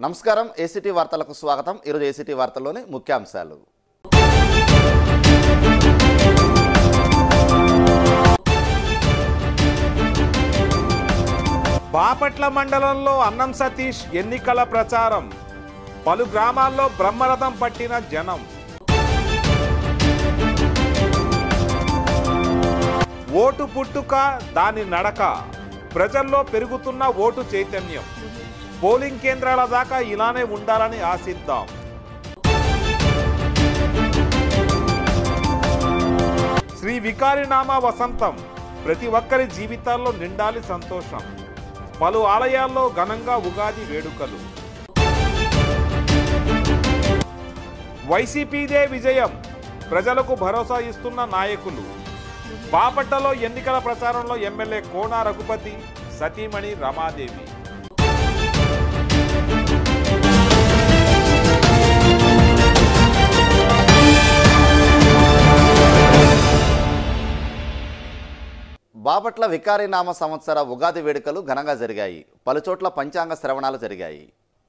నమస్కారం ఏసీటీ వార్తలకు స్వాగతం ఈరోజు ఏసీటీ వార్తల్లోని ముఖ్యాంశాలు బాపట్ల మండలంలో అన్నం సతీష్ ఎన్నికల ప్రచారం పలు గ్రామాల్లో బ్రహ్మరథం పట్టిన జనం ఓటు పుట్టుక దాని నడక ప్రజల్లో పెరుగుతున్న ఓటు చైతన్యం పోలింగ్ కేంద్రాల దాకా ఇలానే ఉండాలని ఆశిద్దాం శ్రీ వికారినామ వసంతం ప్రతి ఒక్కరి జీవితాల్లో నిండాలి సంతోషం పలు ఆలయాల్లో ఘనంగా ఉగాది వేడుకలు వైసీపీదే విజయం ప్రజలకు భరోసా ఇస్తున్న నాయకులు బాపట్టలో ఎన్నికల ప్రచారంలో ఎమ్మెల్యే కోన రఘుపతి సతీమణి రమాదేవి బాపట్ల వికారీనామ సంవత్సర ఉగాది వేడుకలు ఘనంగా జరిగాయి పలుచోట్ల పంచాంగ శ్రవణాలు జరిగాయి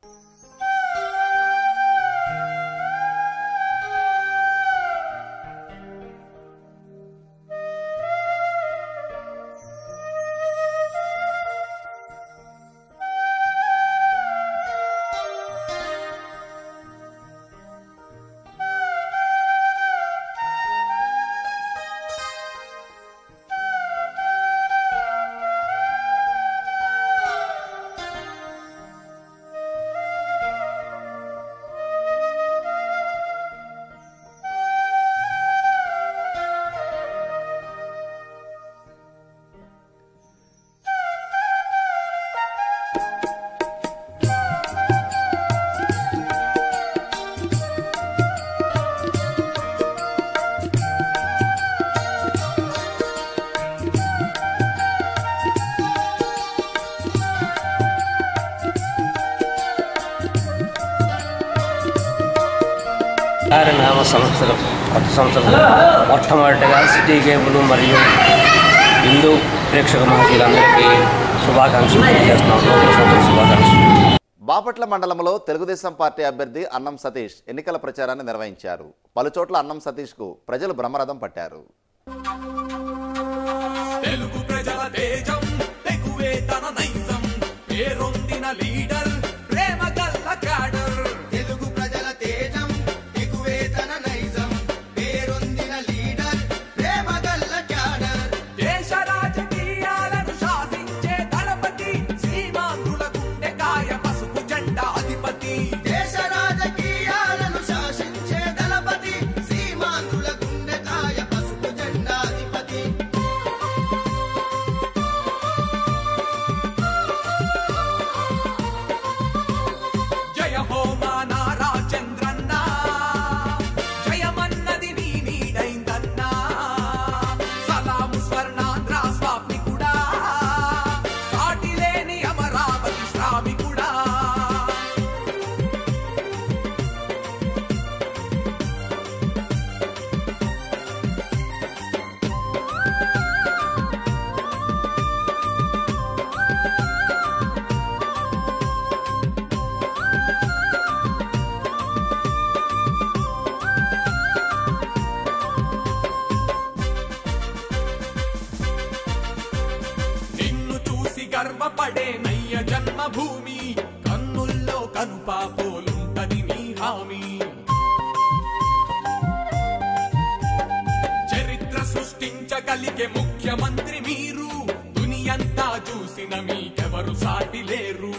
నామ సంవత్సరం కొత్త సంవత్సరం మొట్టమొదటిగా సిటీ కేబుల్ మరియు హిందూ ప్రేక్షక మహర్షులందరికీ శుభాకాంక్షలు తెలియజేస్తున్నాం నూతన సంవత్సర శుభాకాంక్షలు బాపట్ల మండలంలో తెలుగుదేశం పార్టీ అభ్యర్థి అన్నం సతీష్ ఎన్నికల ప్రచారాన్ని నిర్వహించారు పలుచోట్ల అన్నం సతీష్కు ప్రజలు బ్రహ్మరథం పట్టారు తెలుగు ప్రజల తేజం తెగువే తన నైజం పేరొందిన లీడర్ ప్రేమ గల్ల క్యాడర్ తెలుగు ప్రజల తేజం ఎగువే తన నైజం పేరొందిన లీడర్ ప్రేమగల్ల క్యాడర్ దేశ రాజకీయాలను శాసించే దళపతి సీమాంధ్రుల గుండెకాయ పసుపు జెండా అధిపతి దేశ రాజకీయాలను శాసించే దళపతి సీమాంధ్రుల గుండెకాయ పసుపు జెండాధిపతి జయ హో మా నారా చంద్రన్న జయమన్నది నీ నీడైందన్నా సలాము స్వర్ణాంధ్ర స్వామికుడా సాటి లేని అమరావతి శ్రామికుడా నిన్ను చూసి గర్వపడే నయ్య జన్మభూమి కన్నుల్లో కనుపాపోలుంటది నీ హామీ చరిత్ర సృష్టించగలిగే ముఖ్యమంత్రి మీరు దునియంతా చూసిన మీకెవరు సాటి లేరు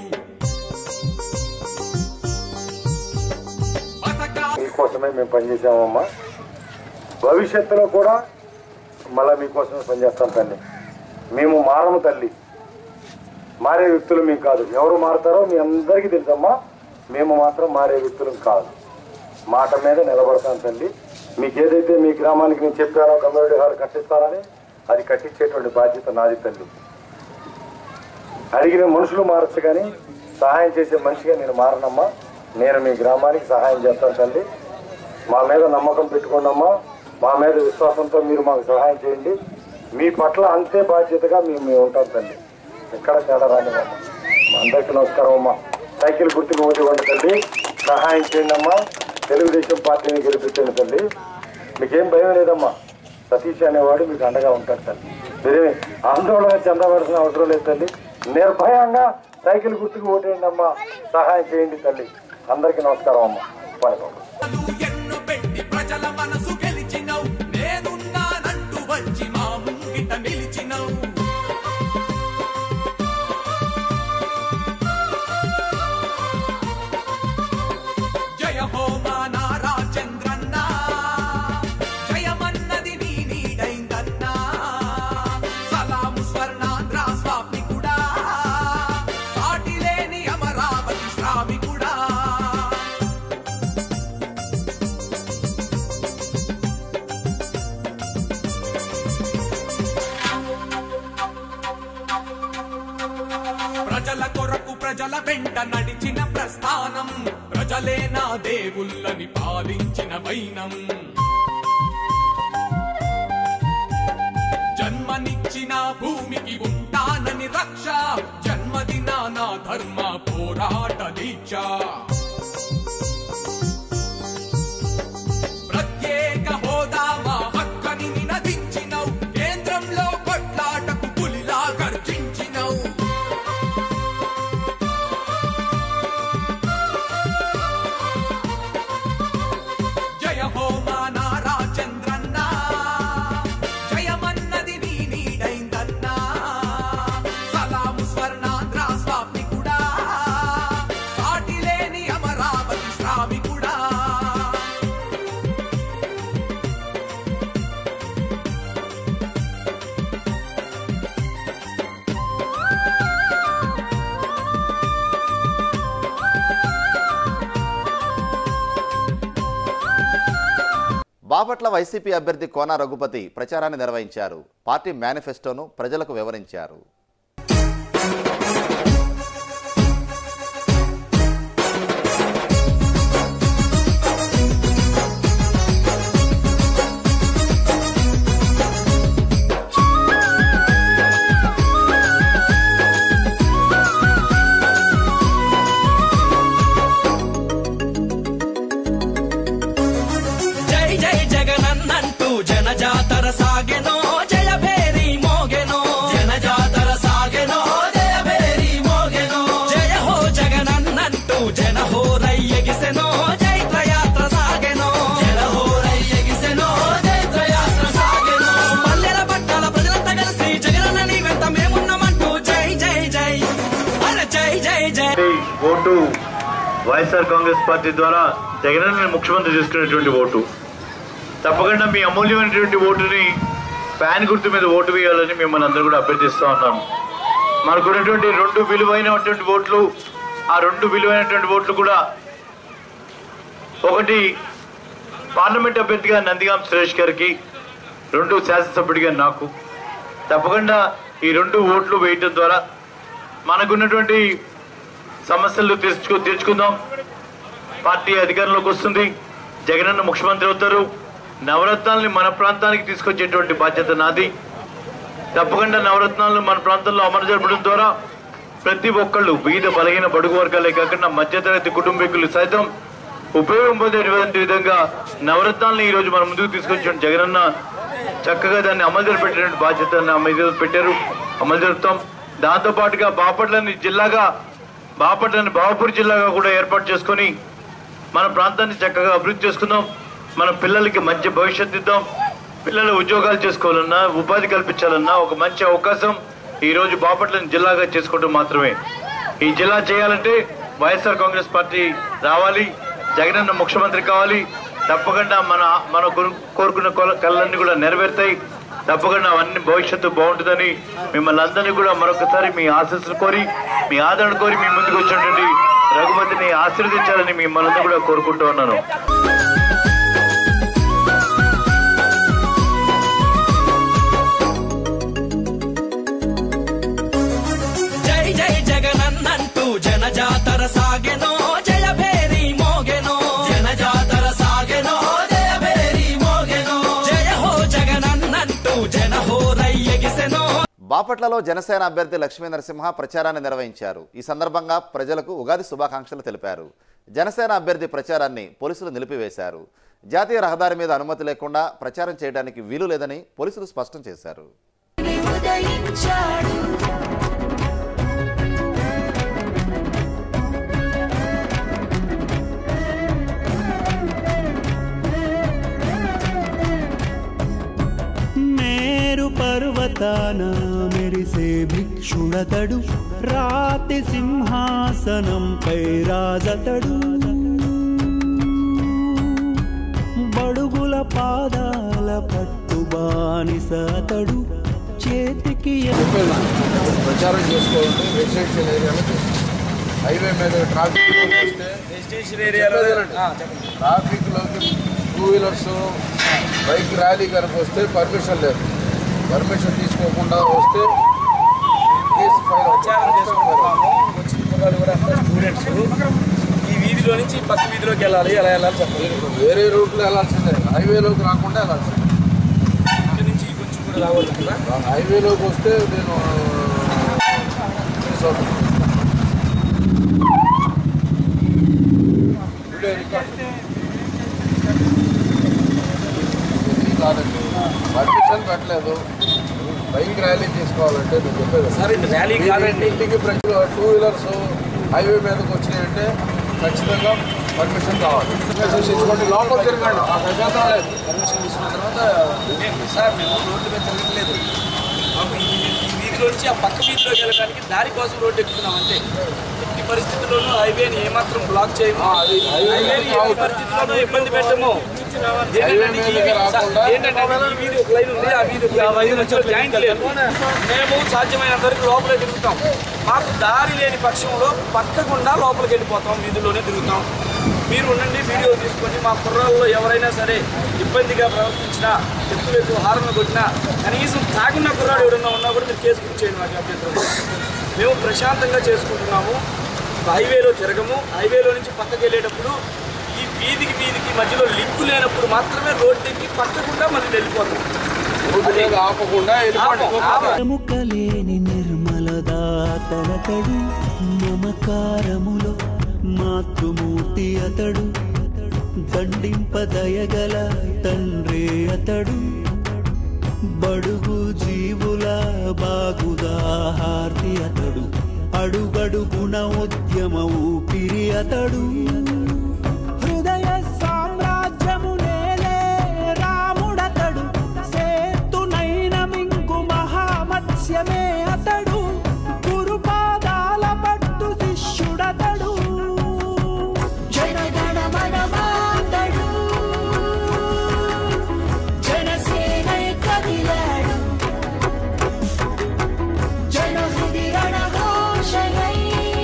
పథకా మీకోసమే మేము పనిచేసామమ్మా భవిష్యత్తులో కూడా మళ్ళీ మీకోసమే పనిచేస్తాం తల్లి మేము మారము తల్లి మారే వ్యక్తులు మేము కాదు ఎవరు మారుతారో మీ అందరికీ తెలుసమ్మా మేము మాత్రం మారే వ్యక్తులం కాదు మాట మీద నిలబడతాం తల్లి మీకు ఏదైతే మీ గ్రామానికి నేను చెప్పానో కమ్యూనిటీ హాల్ కట్టిస్తానని అది కట్టించేటువంటి బాధ్యత నాది తల్లి అడిగిన మనుషులు మారచ్చు కానీ సహాయం చేసే మనిషిగా నేను మారనమ్మా నేను మీ గ్రామానికి సహాయం చేస్తాను తల్లి మా మీద నమ్మకం పెట్టుకోండమ్మా మా మీద విశ్వాసంతో మీరు మాకు సహాయం చేయండి మీ పట్ల అంతే బాధ్యతగా మేము మేము ఉంటాం తల్లి ఎక్కడ తేడా రానివ్వమ్మా మా అందరికీ నమస్కారం అమ్మా సైకిల్ గుర్తుకు ఓటు ఇవ్వండి తల్లి సహాయం చేయండి అమ్మా తెలుగుదేశం పార్టీని గెలిపించండి తల్లి మీకేం భయం లేదమ్మా సతీష్ అనేవాడు మీకు అండగా ఉంటాడు తల్లి మీరే ఆందోళన చెందవలసిన అవసరం లేదు తల్లి నిర్భయంగా సైకిల్ గుర్తుకు ఓటేయండి అమ్మా సహాయం చేయండి తల్లి అందరికీ నమస్కారం అమ్మా పడుకోండి ఎన్ను పెట్టి ప్రజల మనసు గెలిచినవు నేనున్నానంటూ వచ్చి మా ముంగిట నిలిచినవు జయ హో మా నారా చంద్రన్న జయమన్నది నీ నీడైందన్నా సలాము స్వర్ణాంధ్ర స్వామికుడా సాటి లేని అమరావతి శ్రామికుడా ప్రజల కొరకు ప్రజల వెంట నడిచిన ప్రస్థానం ప్రజలే నా దేవుళ్ళని పాలించిన వైనం జన్మనిచ్చిన భూమికి ఉంటానని రక్ష జన్మదిన నా ధర్మ పోరాట దీక్ష ప్రత్యేక హోదా మా హక్కని నినదించినవు కేంద్రంలో కొట్లాటకు పులిలా గర్జించినవు జయ హో మా నారా చంద్రన్న జయమన్నది నీ నీడైందన్నా సలాము స్వర్ణాంధ్ర స్వామికుడా సాటి లేని అమరావతి శ్రామికుడా బాపట్ల వైసీపీ అభ్యర్థి కోన రఘుపతి ప్రచారాన్ని నిర్వహించారు పార్టీ మేనిఫెస్టోను ప్రజలకు వివరించారు జై జై జగనన్నంటూ జనజాతర సాగెనో జయ భేరి మోగెనో జనజాతర సాగెనో జయ భేరి మోగెనో జయ హో జగనన్నంటూ జన హో రయ్యగిసెనో జైత్రయాత్ర సాగెనో జన హో రయ్యగిసెనో జైత్రయాత్ర సాగెనో పల్లెల పట్టాల ప్రజలంతా కలిసి జగనన్నని వెంట మేమున్నామంటూ జై జై జై అరే జై జై జై ఓటు వైఎస్ఆర్ కాంగ్రెస్ పార్టీ ద్వారా జగనన్న ముఖ్యమంత్రి చేసుకునేటువంటి ఓటు తప్పకుండా మీ అమూల్యమైనటువంటి ఓటుని ఫ్యాన్ గుర్తు మీద ఓటు వేయాలని మిమ్మల్ని అందరూ కూడా అభ్యర్థిస్తూ ఉన్నాను మనకున్నటువంటి రెండు విలువైనటువంటి ఓట్లు ఆ రెండు విలువైనటువంటి ఓట్లు కూడా ఒకటి పార్లమెంట్ అభ్యర్థిగా నందిగాం సురేష్ గారికి రెండు శాసనసభ్యుడిగా నాకు తప్పకుండా ఈ రెండు ఓట్లు వేయటం ద్వారా మనకున్నటువంటి సమస్యలు తీర్చుకు తీర్చుకుందాం పార్టీ అధికారంలోకి వస్తుంది జగనన్న ముఖ్యమంత్రి అవుతారు నవరత్నాల్ని మన ప్రాంతానికి తీసుకొచ్చేటువంటి బాధ్యత నాది తప్పకుండా నవరత్నాలను మన ప్రాంతంలో అమలు జరపడం ద్వారా ప్రతి ఒక్కళ్ళు బీద బలహీన బడుగు వర్గాలే కాకుండా మధ్యతరగతి కుటుంబీకులు సైతం ఉపయోగం పొందేటువంటి విధంగా నవరత్నాలను ఈ రోజు మన ముందుకు తీసుకొచ్చిన జగనన్న చక్కగా దాన్ని అమలు జరిపేటటువంటి బాధ్యతను అమలు పెట్టారు అమలు జరుపుతాం దాంతో పాటుగా బాపట్లని జిల్లాగా బాపట్లని బావపూర్ జిల్లాగా కూడా ఏర్పాటు చేసుకొని మన ప్రాంతాన్ని చక్కగా అభివృద్ధి చేసుకుందాం మన పిల్లలకి మంచి భవిష్యత్తు ఇద్దాం పిల్లలు ఉద్యోగాలు చేసుకోవాలన్నా ఉపాధి కల్పించాలన్నా ఒక మంచి అవకాశం ఈ రోజు బాపట్లని జిల్లాగా చేసుకోవడం మాత్రమే ఈ జిల్లా చేయాలంటే వైఎస్ఆర్ కాంగ్రెస్ పార్టీ రావాలి జగనన్న ముఖ్యమంత్రి కావాలి తప్పకుండా మన మన కోరు- కోరుకున్న కొల- కళ్ళన్నీ కూడా నెరవేరుతాయి తప్పకుండా అవన్నీ భవిష్యత్తు బాగుంటుందని మిమ్మల్ని అందరినీ కూడా మరొకసారి మీ ఆశీస్సులు కోరి మీ ఆదరణ కోరి మీ ముందుకు వచ్చినటువంటి రఘుపతిని ఆశీర్వదించాలని మిమ్మల్ని అందరూ కూడా కోరుకుంటూ ఉన్నాను జై జై జగనన్నంటూ జనజాతర సాగెనో జయ భేరి మోగెనో జనజాతర సాగెనో జయ భేరి మోగెనో జయ హో జగనన్నంటూ జన హో రయ్యగిసెనో బాపట్లలో జనసేన అభ్యర్థి లక్ష్మీ నరసింహ ప్రచారాన్ని నిర్వహించారు ఈ సందర్భంగా ప్రజలకు ఉగాది శుభాకాంక్షలు తెలిపారు జనసేన అభ్యర్థి ప్రచారాన్ని పోలీసులు నిలిపివేశారు జాతీయ రహదారి మీద అనుమతి లేకుండా ప్రచారం చేయడానికి వీలు లేదని పోలీసులు స్పష్టం చేశారు ఉదయించాడు మేరు పర్వతాన మెరిసే భిక్షుడతడు రాతి సింహాసనంపై రాజతడు బడుగుల పాదాల పట్టు బానిస అతడు చేతికి ఎ- ప్రచారం చేసుకోవాలంటే రెసిడెన్షియల్ ఏరియాలో చేసుకోవాలి. హైవే మీద ట్రాఫిక్ వస్తే ట్రాఫిక్ లోకి టూ వీలర్స్ బైక్ ర్యాలీ కనుక వస్తే పర్మిషన్ లేదు పర్మిషన్ తీసుకోకుండా వస్తే కేసు ఫైల్ అవుతుంది. స్టూడెంట్స్ ఈ వీధిలో నుంచి పక్క వీధిలోకి వెళ్ళాలి ఎలా వెళ్ళాలి చెప్పండి వేరే రూట్లో వెళ్ళాల్సిందే హైవేలోకి రాకుండా వెళ్ళాల్సిందే ఇక్కడ నుంచి కొంచెం కూడా రావాలి కదా హైవేలోకి వస్తే నేను కేసు అవుతుంది. వీడియో రికార్డ్ ఇది కాదండి పర్మిషన్ పెట్టలేదు బైక్ ర్యాలీ తీసుకోవాలంటే నేను చెప్పేది సార్, ఇది ర్యాలీ కాదండి. ఇంటికి ప్రజలు టూ వీలర్స్ హైవే మీదకి వచ్చినాయంటే ఖచ్చితంగా పర్మిషన్ కావాలి పర్మిషన్ తీసుకోండి లోపల తిరగండి ఆ గజాంతరం లేదు పర్మిషన్ తీసుకున్న తర్వాత మేము సార్ మేము రోడ్డు మీద తిరగట్లేదు మాకు ఈ ఈ వీధిలో నుంచి ఆ పక్క వీధిలోకి వెళ్ళడానికి దారి కోసం రోడ్డు ఎక్కుతున్నాం అంతే ఎట్టి పరిస్థితుల్లోనూ హైవేని ఏమాత్రం బ్లాక్ చేయము ఆ, అది highway హైవేని కాదు. ఎట్టి పరిస్థితుల్లోనూ ఇబ్బంది పెట్టము ఏంటంటే ఈ మీదకి వీధి- సార్, రాకుండా ఏంటంటే ఈ వీధి ఒక లైన్ ఉంది ఆ వీధి ఒక లైన్ మధ్యలో జాయింట్ లేదు మేము సాధ్యమైనంత వరకు లోపలే తిరుగుతాం మాకు దారి లేని పక్షంలో పక్కకుండా లోపలికి వెళ్ళిపోతాం వీధిలోనే తిరుగుతాం మీరు ఉండండి వీడియో తీసుకొని మా కుర్రాల్లో ఎవరైనా సరే ఇబ్బందిగా ప్రవర్తించినా ఎక్కువ ఎక్కువ హారణ కొట్టినా కనీసం తాగున్న కుర్రాడు ఎవరైనా ఉన్నా కూడా మీరు కేసు బుక్ చేయండి మాకు అభ్యంతరం లేదు. మేము ప్రశాంతంగా చేసుకుంటున్నాము హైవేలో తిరగము హైవేలో నుంచి పక్కకి వెళ్ళేటప్పుడు ఈ వీధికి వీధికి మధ్యలో లింకు లేనప్పుడు మాత్రమే రోడ్డు ఎక్కి పక్కకుండా మళ్ళీ వెళ్ళిపోతాం రోడ్డు మీద ఆపకుండా వెళ్ళిపోండి ఆపం, ఆపం. ఎముకలేని నిర్మలదాతనతడు మమకారములో మాతృమూర్తి అతడు దండింపదయగల తండ్రి అతడు బడుగు జీవుల బాగుదాహార్తి అతడు అడుగడుగుణ ఉద్యమ ఊపిరి అతడు హృదయ సామ్రాజ్యము నేలే రాముడతడు సేతునైన మింగు మహామత్స్యమే అతడు గురుపాదాల పట్టు శిష్యుడతడు జనగణ మనమాతడు జనసేనై కదిలాడు జనహృది రణఘోషయై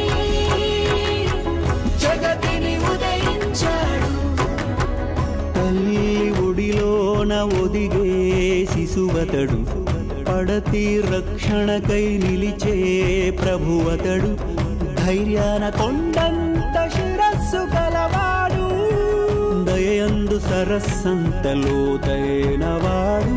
జగతిని ఉదయించాడు తల్లి ఒడిలోన ఒదిగే శిశువతడు పడతి రక్షణకై నిలిచే ప్రభువతడు ధైర్యాన కొండంత శిరస్సు కలవాడు దయందు సరస్సంతలో దయనవాడు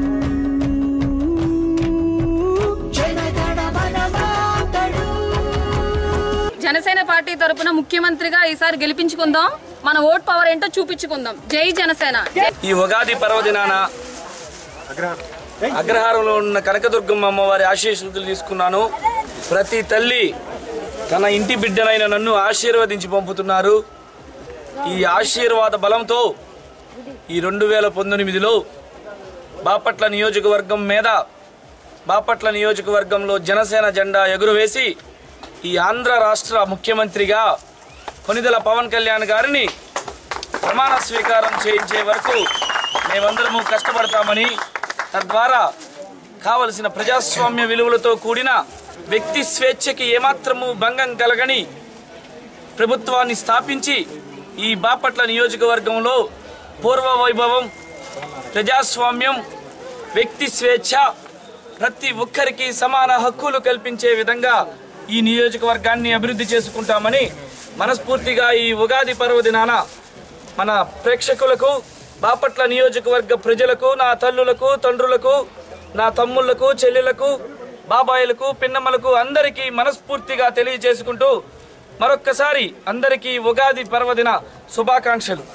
జనగణ మనమాతడు జనసేన పార్టీ తరపున ముఖ్యమంత్రిగా ఈసారి గెలిపించుకుందాం మన ఓట్ పవర్ ఏంటో చూపించుకుందాం జై జనసేన ఈ ఉగాది పర్వదినాన అగ్రహారంలో ఉన్న కనకదుర్గమ్మ అమ్మవారి ఆశీస్సులు తీసుకున్నాను ప్రతి తల్లి తన ఇంటి బిడ్డనైన నన్ను ఆశీర్వదించి పంపుతున్నారు ఈ ఆశీర్వాద బలంతో ఈ రెండు వేల పంతొమ్మిదిలో బాపట్ల నియోజకవర్గం మీద బాపట్ల నియోజకవర్గంలో జనసేన జెండా ఎగురవేసి ఈ ఆంధ్ర రాష్ట్ర ముఖ్యమంత్రిగా కొనిదెల పవన్ కళ్యాణ్ గారిని ప్రమాణ స్వీకారం చేయించే వరకు మేమందరము కష్టపడతామని తద్వారా కావలసిన ప్రజాస్వామ్య విలువలతో కూడిన వ్యక్తి స్వేచ్ఛకి ఏమాత్రము భంగం కలగని ప్రభుత్వాన్ని స్థాపించి ఈ బాపట్ల నియోజకవర్గంలో పూర్వ వైభవం ప్రజాస్వామ్యం వ్యక్తి స్వేచ్ఛ ప్రతి ఒక్కరికి సమాన హక్కులు కల్పించే విధంగా ఈ నియోజకవర్గాన్ని అభివృద్ధి చేసుకుంటామని మనస్ఫూర్తిగా ఈ ఉగాది పర్వదినాన మన ప్రేక్షకులకు బాపట్ల నియోజకవర్గ ప్రజలకు నా తల్లులకు తండ్రులకు నా తమ్ముళ్లకు చెల్లెలకు బాబాయిలకు పిన్నమ్మలకు అందరికీ మనస్ఫూర్తిగా తెలియజేసుకుంటూ మరొక్కసారి అందరికీ ఉగాది పర్వదిన శుభాకాంక్షలు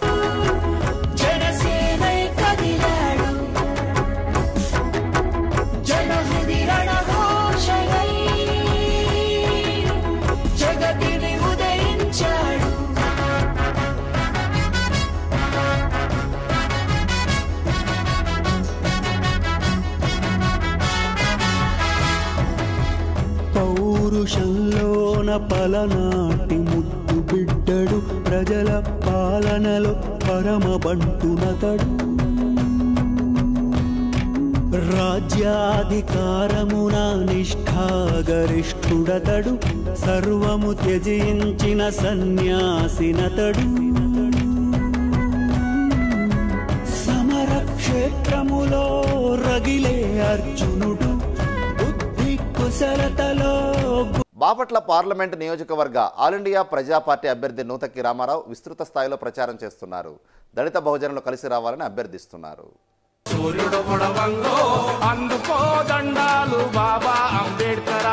జనసేనై కదిలాడు జనహృది రణఘోషయై జగతిని ఉదయించాడు పౌరుషంలోన పలనాటి ముద్దు బిడ్డడు ప్రజల పాలనలో పరమ బంటునతడు రాజ్యాధికారమున నిష్ఠాగరిష్ఠుడతడు సర్వము త్యజించిన సన్యాసినతడు సమరక్షేత్రములో రగిలే అర్జునుడు బుద్ధి కుశలతలో బాపట్ల పార్లమెంట్ నియోజకవర్గ ఆల్ ఇండియా ప్రజా పార్టీ అభ్యర్థి నూతక్కి రామారావు విస్తృత స్థాయిలో ప్రచారం చేస్తున్నారు దళిత బహుజనులు కలిసి రావాలని అభ్యర్థిస్తున్నారు సూర్యుడు పొడవంగో అందుకో దండాలు బాబా అంబేడ్కరా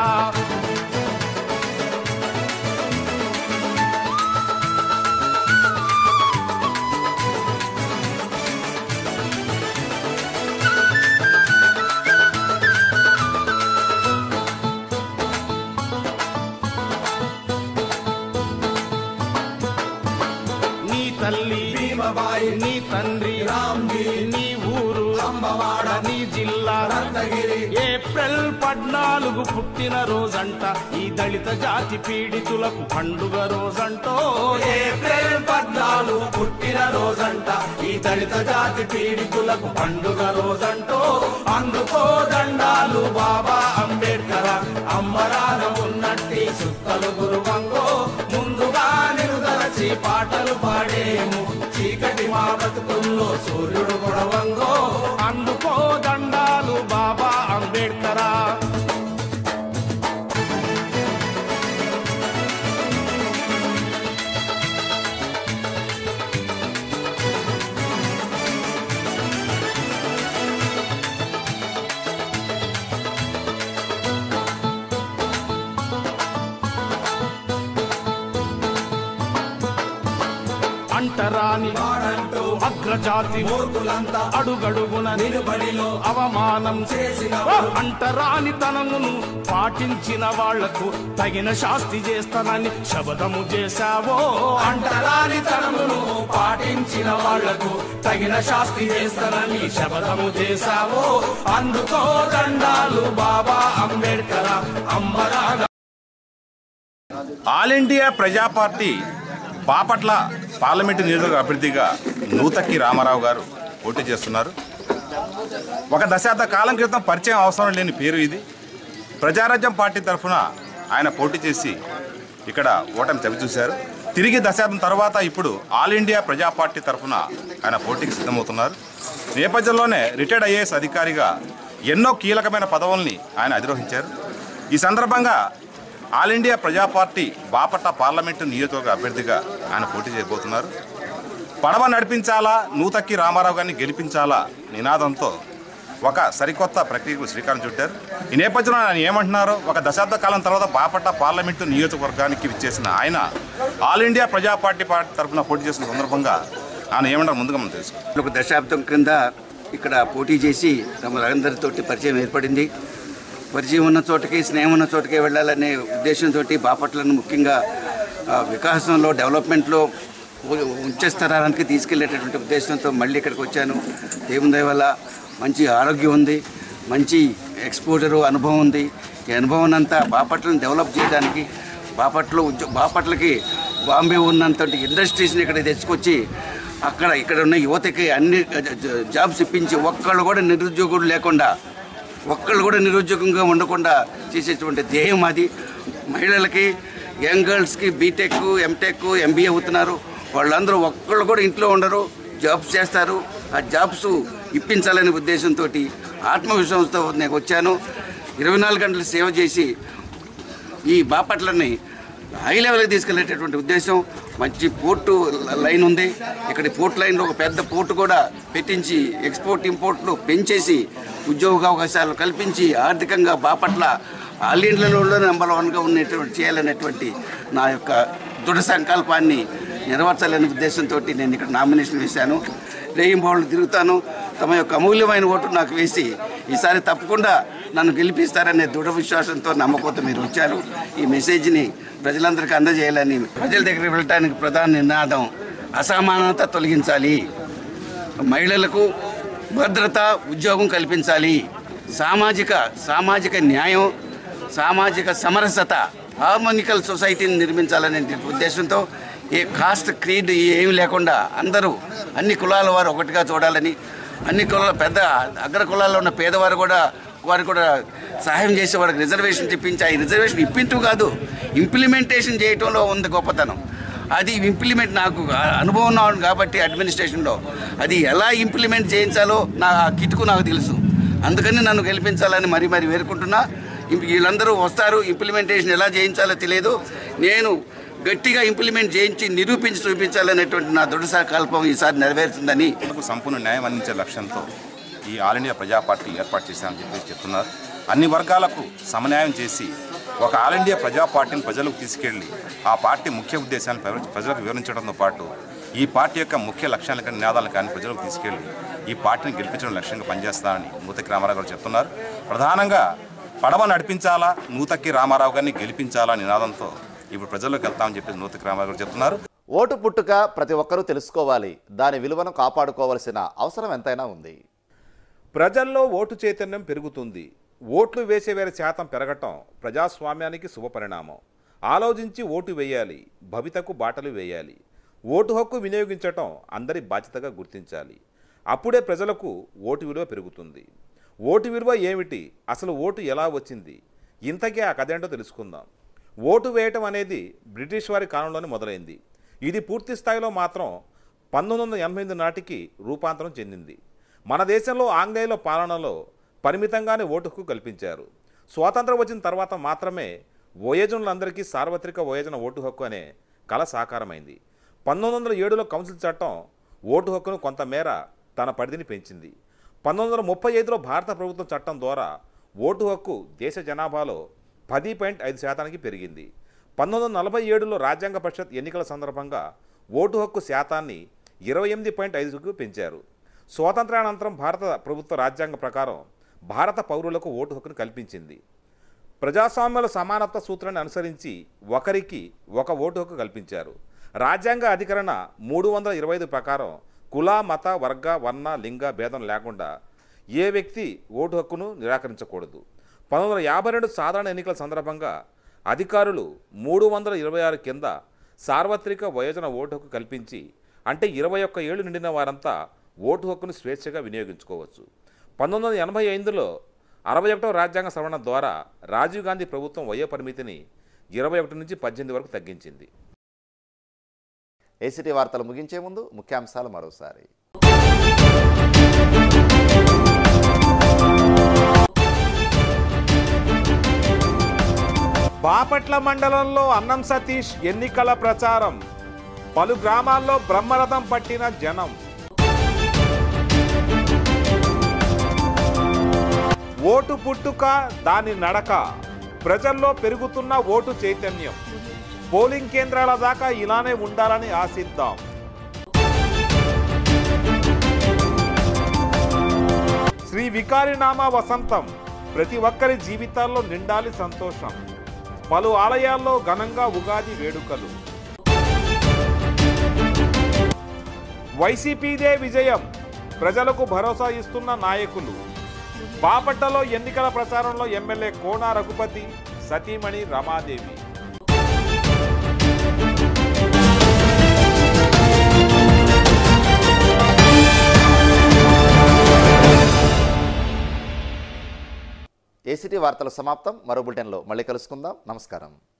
నీ తల్లి భీమబాయి నీ తండ్రి రామ్జీ నీ ఊరు అంబవాడ నీ జిల్లా రత్నగిరి ఏప్రిల్ పద్నాలుగు పుట్టిన రోజంట ఈ దళిత జాతి పీడితులకు పండుగ రోజంటో ఏప్రిల్ పద్నాలుగు పుట్టిన రోజంట ఈ దళిత జాతి పీడితులకు పండుగ రోజంటో అందుకో దండాలు బాబా అంబేడ్కర్ అమ్మరాన ఉన్నట్టి సుత్తలు గురువంగో ముందుగా నిరుదరచి పాటలు పాడేము చీకటి మా బతుకుల్లో సూర్యుడు గొడవంగో అందుకో దండాలు బాబా అంబేడ్కరా అంటరాని వాడంటూ అగ్రజాతి మూర్ఖులంతా అడుగడుగున నిలబడిలో అవమానం చేసిన అంటరాని తనమును పాటించిన వాళ్లకు తగిన శాస్తి చేస్తానని శబదము చేశావో అంటరాని తనమును పాటించిన వాళ్లకు తగిన శాస్తి చేస్తానని శబదము చేశావో అందుకో దండాలు బాబా అంబేడ్కర్ అంబరాన All India Praja party Bapatla parliament నియోజకవర్గ అభ్యర్థిగా నూతక్కి రామారావు గారు పోటీ చేస్తున్నారు ఒక దశాబ్ద కాలం క్రితం పరిచయం అవసరం లేని పేరు ఇది ప్రజారాజ్యం పార్టీ తరఫున ఆయన పోటీ చేసి ఇక్కడ ఓటమి చవిచూశారు తిరిగి దశాబ్దం తర్వాత ఇప్పుడు ఆల్ ఇండియా ప్రజా పార్టీ తరఫున ఆయన పోటీకి సిద్ధమవుతున్నారు నేపథ్యంలోనే రిటైర్డ్ ఐఏఎస్ అధికారిగా ఎన్నో కీలకమైన పదవుల్ని ఆయన అధిరోహించారు ఈ సందర్భంగా All India Praja party Bapatla parliament నియోజకవర్గ అభ్యర్థిగా ఆయన పోటీ చేయబోతున్నారు పడవ నడిపించాలా నూతక్కి రామారావు గారిని గెలిపించాలా నినాదంతో ఒక సరికొత్త ప్రక్రియకు శ్రీకారం చుట్టారు ఈ నేపథ్యంలో ఆయన ఏమంటున్నారో ఒక దశాబ్ద కాలం తర్వాత బాపట్ల పార్లమెంటు నియోజకవర్గానికి విచ్చేసిన ఆయన All India Praja party party తరఫున పోటీ చేసిన సందర్భంగా ఆయన ఏమంటారు ముందుగా మనం తెలుసుకుందాం ఒక దశాబ్దం క్రింద ఇక్కడ పోటీ చేసి తమ అందరితోటి పరిచయం ఏర్పడింది పరిచయం ఉన్న చోటకి స్నేహం ఉన్న చోటకి వెళ్ళాలనే ఉద్దేశంతో బాపట్లను ముఖ్యంగా ఆ, వికాసంలో డెవలప్మెంట్లో ఉ- ఉంచేస్తారానికి తీసుకెళ్లేటటువంటి ఉద్దేశంతో మళ్ళీ ఇక్కడికి వచ్చాను దేవుని దయ వల్ల మంచి ఆరోగ్యం ఉంది మంచి ఎక్స్పోజరు అనుభవం ఉంది ఈ అనుభవం అంతా బాపట్లను డెవలప్ చేయడానికి బాపట్లో ఉద్యో బాపట్లకి బాంబే ఉన్నంత ఇండస్ట్రీస్ని ఇక్కడ తెచ్చుకొచ్చి అక్కడ ఇక్కడ ఉన్న యువతకి అన్ని జ- జాబ్స్ ఇప్పించి ఒక్కళ్ళు కూడా నిరుద్యోగులు లేకుండా ఒక్కళ్ళు కూడా నిరుద్యోగంగా ఉండకుండా చేసేటువంటి ధ్యేయం అది మహిళలకి యంగ్ గర్ల్స్కి బీటెక్ ఎంటెక్ ఎంబీఏ అవుతున్నారు వాళ్ళందరూ ఒక్కళ్ళు కూడా ఇంట్లో ఉండరు జాబ్స్ చేస్తారు ఆ జాబ్స్ ఇప్పించాలనే ఉద్దేశంతో ఆత్మవిశ్వాసంతో నేను వచ్చాను ఇరవై నాలుగు గంటలు సేవ చేసి ఈ బాపట్లని హై లెవెల్కి తీసుకెళ్లేటటువంటి ఉద్దేశం మంచి పోర్టు లైన్ ఉంది ఇక్కడ పోర్ట్ లైన్లో ఒక పెద్ద పోర్టు కూడా పెట్టించి ఎక్స్పోర్ట్ ఇంపోర్ట్లు పెంచేసి ఉద్యోగ అవకాశాలు కల్పించి ఆర్థికంగా బాపట్ల ఆల్ ఇండియాలో నెంబర్ వన్గా ఉన్నటువంటి చేయాలనేటువంటి నా యొక్క దృఢ సంకల్పాన్ని నెరవేర్చాలనే ఉద్దేశంతో నేను ఇక్కడ నామినేషన్ వేశాను రేయింబావులు తిరుగుతాను తమ యొక్క అమూల్యమైన ఓటు నాకు వేసి ఈసారి తప్పకుండా నన్ను గెలిపిస్తారనే దృఢ విశ్వాసంతో నమ్మకంతో మీరు వచ్చారు ఈ మెసేజ్ని ప్రజలందరికీ అందజేయాలని ప్రజల దగ్గరికి వెళ్ళటానికి ప్రధాన నినాదం అసమానత తొలగించాలి మహిళలకు భద్రత ఉద్యోగం కల్పించాలి సామాజిక సామాజిక న్యాయం సామాజిక సమరసత హార్మోనికల్ సొసైటీని నిర్మించాలనే ఉద్దేశంతో ఏ కాస్ట్ క్రీడ్ ఏమి లేకుండా అందరూ అన్ని కులాల వారు ఒకటిగా చూడాలని అన్ని కులాల పెద్ద అగ్ర కులాల్లో ఉన్న పేదవారు కూడా వారు కూడా సహాయం చేసి వారికి రిజర్వేషన్ ఇప్పించి ఆ రిజర్వేషన్ ఇప్పించు కాదు ఇంప్లిమెంటేషన్ చేయటంలో ఉంది గొప్పతనం అది ఇంప్లిమెంట్ నాకు అనుభవం ఉన్నాను కాబట్టి అడ్మినిస్ట్రేషన్లో అది ఎలా ఇంప్లిమెంట్ చేయించాలో నా ఆ కిటుకు నాకు తెలుసు అందుకని నన్ను గెలిపించాలని మరీ మరీ వేరుకుంటున్నా ఇంక వీళ్ళందరూ వస్తారు ఇంప్లిమెంటేషన్ ఎలా చేయించాలో తెలియదు నేను గట్టిగా ఇంప్లిమెంట్ చేయించి నిరూపించి చూపించాలనేటువంటి నా దృఢ సంకల్పం ఈసారి నెరవేరుతుందని సంపూర్ణ న్యాయం అందించే లక్ష్యంతో ఈ ఆల్ ఇండియా ప్రజా పార్టీ ఏర్పాటు చేశామని చెప్పి చెప్తున్నారు అన్ని వర్గాలకు సమన్యాయం చేసి ఒక ఆల్ ఇండియా ప్రజా పార్టీని ప్రజలకు తీసుకెళ్లి ఆ పార్టీ ముఖ్య ఉద్దేశాన్ని ప్రజ- ప్రజలకు వివరించడంతో పాటు ఈ పార్టీ యొక్క ముఖ్య లక్ష్యాలను కానీ నినాదాలను కానీ ప్రజలకు తీసుకెళ్లి ఈ పార్టీని గెలిపించడం లక్ష్యంగా పనిచేస్తానని నూతకి రామారావు గారు చెప్తున్నారు ప్రధానంగా పడవ నడిపించాలా నూతకి రామారావు గారిని గెలిపించాలా నినాదంతో ఇప్పుడు ప్రజల్లోకి వెళ్తామని చెప్పి నూతకి రామారావు గారు చెప్తున్నారు ఓటు పుట్టుక ప్రతి ఒక్కరూ తెలుసుకోవాలి దాని విలువను కాపాడుకోవలసిన అవసరం ఎంతైనా ఉంది ప్రజల్లో ఓటు చైతన్యం పెరుగుతుంది ఓట్లు వేసేవారి శాతం పెరగటం ప్రజాస్వామ్యానికి శుభపరిణామం ఆలోచించి ఓటు వేయాలి భవితకు బాటలు వేయాలి ఓటు హక్కు వినియోగించటం అందరి బాధ్యతగా గుర్తించాలి అప్పుడే ప్రజలకు ఓటు విలువ పెరుగుతుంది ఓటు విలువ ఏమిటి అసలు ఓటు ఎలా వచ్చింది ఇంతకీ ఆ కథ ఏంటో తెలుసుకుందాం ఓటు వేయటం అనేది బ్రిటిష్ వారి కాలంలోనే మొదలైంది ఇది పూర్తి స్థాయిలో మాత్రం పంతొమ్మిది వందల ఎనభై ఎనిమిది నాటికి రూపాంతరం చెందింది మన దేశంలో ఆంగ్లేయుల పాలనలో పరిమితంగానే ఓటు హక్కు కల్పించారు స్వాతంత్రం వచ్చిన తర్వాత మాత్రమే వయోజనులందరికీ సార్వత్రిక వయోజన ఓటు హక్కు అనే కళ సాకారమైంది పంతొమ్మిది వందల ఏడులో కౌన్సిల్ చట్టం ఓటు హక్కును కొంతమేర తన పరిధిని పెంచింది పంతొమ్మిది వందల ముప్పై ఐదులో భారత ప్రభుత్వం చట్టం ద్వారా ఓటు హక్కు దేశ జనాభాలో పది పాయింట్ ఐదు శాతానికి పెరిగింది పంతొమ్మిది వందల నలభై ఏడులో రాజ్యాంగ పరిషత్ ఎన్నికల సందర్భంగా ఓటు హక్కు శాతాన్ని ఇరవై ఎనిమిది పాయింట్ ఐదుకు పెంచారు స్వాతంత్రానంతరం భారత ప్రభుత్వ రాజ్యాంగ ప్రకారం భారత పౌరులకు ఓటు హక్కును కల్పించింది ప్రజాస్వామ్యాల సమానత్వ సూత్రాన్ని అనుసరించి ఒకరికి ఒక ఓటు హక్కు కల్పించారు రాజ్యాంగ అధికరణ మూడు వందల ఇరవై ఐదు ప్రకారం కుల మత వర్గ వర్ణ లింగ భేదం లేకుండా ఏ వ్యక్తి ఓటు హక్కును నిరాకరించకూడదు పంతొమ్మిది వందల యాభై రెండు సాధారణ ఎన్నికల సందర్భంగా అధికారులు మూడు వందల ఇరవై ఆరు కింద సార్వత్రిక వయోజన ఓటు హక్కు కల్పించి అంటే ఇరవై ఒక్క ఏళ్ళు నిండిన వారంతా ఓటు హక్కును స్వేచ్ఛగా వినియోగించుకోవచ్చు పంతొమ్మిది వందల ఎనభై ఐదులో అరవై ఒకటో రాజ్యాంగ సవరణ ద్వారా రాజీవ్ గాంధీ ప్రభుత్వం వయో పరిమితిని ఇరవై ఒకటి నుంచి పద్దెనిమిది వరకు తగ్గించింది ఏసీటీ వార్తలు ముగించే ముందు ముఖ్యాంశాలు మరోసారి బాపట్ల మండలంలో అన్నం సతీష్ ఎన్నికల ప్రచారం పలు గ్రామాల్లో బ్రహ్మరథం పట్టిన జనం ఓటు పుట్టుక దాని నడక ప్రజల్లో పెరుగుతున్న ఓటు చైతన్యం పోలింగ్ కేంద్రాల దాకా ఇలానే ఉండాలని ఆశిద్దాం శ్రీ వికారినామా వసంతం ప్రతి ఒక్కరి జీవితాల్లో నిండాలి సంతోషం పలు ఆలయాల్లో ఘనంగా ఉగాది వేడుకలు వైసీపీదే విజయం ప్రజలకు భరోసా ఇస్తున్న నాయకులు బాపట్టలో ఎన్నికల ప్రచారంలో ఎమ్మెల్యే కోన రఘుపతి సతీమణి రమాదేవి ఏసీటీ వార్తలు సమాప్తం మరో బులెటిన్లో మళ్ళీ కలుసుకుందాం నమస్కారం